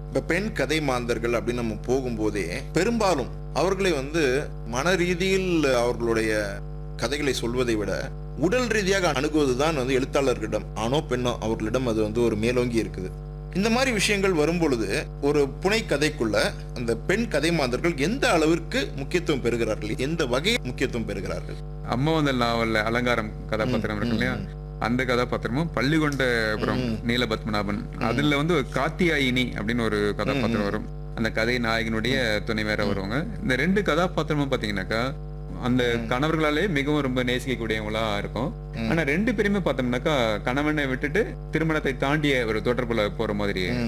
இப்ப பெண் கதை மாந்தர்கள் அப்படின்னு நம்ம போகும்போதே பெரும்பாலும் அவர்களை வந்து மன ரீதியில் அவர்களுடைய கதைகளை சொல்வதை விட உடல் ரீதியாக அணுகுவதுதான் வந்து எழுத்தாளர்களிடம் ஆணோ பெண்ணோ அவர்களிடம் அது வந்து ஒரு மேலோங்கி இருக்குது இந்த மாதிரி விஷயங்கள் வரும்பொழுது ஒரு புனை கதைக்குள்ள அந்த பெண் கதை மாந்தர்கள் எந்த அளவிற்கு முக்கியத்துவம் பெறுகிறார்கள் எந்த வகையில் முக்கியத்துவம் பெறுகிறார்கள் அம்மா வந்து நாவல்ல அலங்காரம் கதாபாத்திரம் இருக்கு இல்லையா அந்த கதாபாத்திரமும் பள்ளிகொண்டபுரம் ம். நீலபத்மநாபன் அதுல வந்து ஒரு காத்தியாயினி அப்படின்னு ஒரு கதாபாத்திரம் வரும் அந்த கதை நாயகனுடைய துணைவேற வருவாங்க இந்த ரெண்டு கதாபாத்திரமும் பாத்தீங்கன்னாக்கா அந்த கணவர்களாலே மிகவும் ரொம்ப நேசிக்கக்கூடியவங்களா இருக்கும் ம். ஆனா ரெண்டு பேருமே பார்த்தோம்னாக்கா கணவனை விட்டுட்டு திருமணத்தை தாண்டிய ஒரு தொடர்புல போற மாதிரி